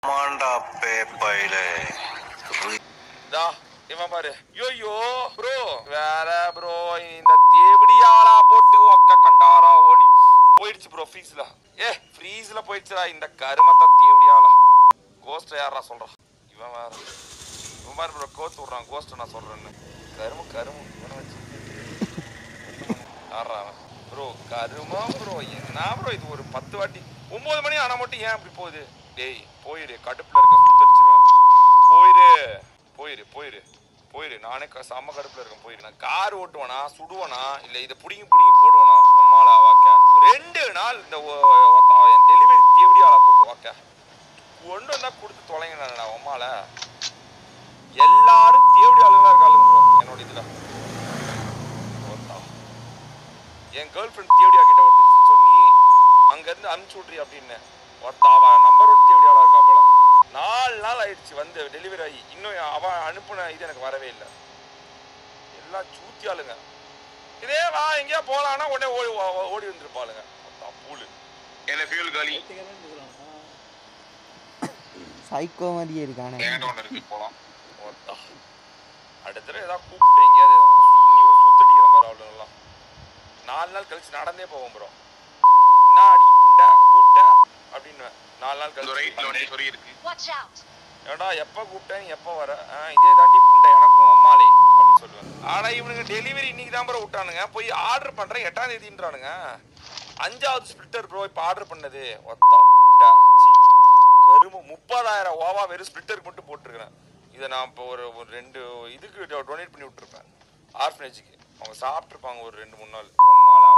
மாண்டா பேப்பையில தா இவன் பாரு ஐயோ ப்ரோ வேற ப்ரோ இந்த தேவடியாளா போட்டு ஒக்க கண்டாரா ஓடி போயிடுச்சு ப்ரோ ஃப்ரீஸ்ல ஏ ஃப்ரீஸ்ல போயிடுச்சுடா இந்த கருமத்த தேவடியாளா கோஸ்ட் யாரா சொல்றான் இவன் வேற இவன் பாரு ப்ரோ கோத்து விடுறான் கோஸ்ட் நான் சொல்றேன்னு கரும கரும இவனை வச்சு யாரா அவன் ப்ரோ கருமம் ப்ரோ என்ன ப்ரோ இது ஒரு பத்து வாட்டி ஒன்பது மணி ஆனா மட்டும் ஏன் இப்படி போகுது டேய் போயிரு கடுப்புல இருக்க கூத்தடிச்சிருவேன் போயிரு போயிரு போயிரு போயிரு நானே க- செம்ம கடுப்புல இருக்கேன் போயிரு நான் கார் ஓட்டுவேனா சுடுவேனா இல்ல இதை புடிங்கி புடிங்கி போடுவேனா அம்மாடா வாக்க ரெண்டு நாள் இந்த டெலிவரி தேவடியாளா போட்டு வாக்க ஒன்று வந்தா கொடுத்து தொலைங்க நான் அம்மால எல்லாரும் தேவடி ஆளுங்களா இருக்காளுங்க ப்ரோ என்னோட இதுல ஒத்தா. என் கேர்ள் ஃப்ரெண்ட் தேவடியா கிட்ட ஒரு சொல்லி அங்க இருந்து அனுப்பிச்சு விட்றி அப்படின்னு ஒருத்தா அவ நம்பர் ஒன் தேவடியாளா இருக்கா போல நாலு நாள் ஆயிடுச்சு வந்து டெலிவரி ஆகி இன்னும் அவ அனுப்புன இது எனக்கு வரவே இல்லை எல்லாம் சூத்தி ஆளுங்க இதே வா எங்கேயா போலான்னா உடனே ஓடி ஓ- ஓடி வந்துருப்பாளுங்க ஒத்தா பூலு என்ன ஃபியூல் காலி சைக்கோ மாதிரியே இருக்கானே என்கிட்ட ஒன்று இருக்கு போலாம் ஒத்தா அடுத்த தடவை ஏதாவது கூப்பிட்டு எங்கேயாவது சுண்ணி சூத்தடிக்கிறேன் பாரு அவ்வளோலாம் நாலு நாள் கழிச்சு நடந்தே போவோம் ப்ரோ என்ன அடி புண்டை கூப்பிட்ட அப்படின்னு நாலு நாள் இந்த ரைட்ல கழிச்சு ஒன்று சொறி இருக்கு Watch out! ஏடா எப்போ கூப்பிட்டேன் நீ எப்போ வர ஆ, இதே தாண்டி புண்டை எனக்கும் அம்மாலே அப்படின்னு சொல்லுவேன் ஆனா இவனுங்க டெலிவரி இன்னைக்கு தான் ப்ரோ விட்டானுங்க போய் ஆர்டர் பண்றேன் எட்டாம் தேதின்றானுங்க அஞ்சாவது ஸ்பிளிட்டர் ப்ரோ இப்போ ஆர்டர் பண்ணது ஒத்தா புண்டை சீ. கரும முப்பதாயிரம் ஓவா வெறும் ஸ்பிளிட்டருக்கு மட்டும் போட்டிருக்கிறேன் இதை நான் இப்போ ஒரு ஒரு ரெண்டு இதுக்கு டொனேட் பண்ணி விட்டுருப்பேன் ஆர்ஃபனேஜுக்கு அவங்க சாப்பிட்ருப்பாங்க ஒரு ரெண்டு மூணு நாள் அம்மால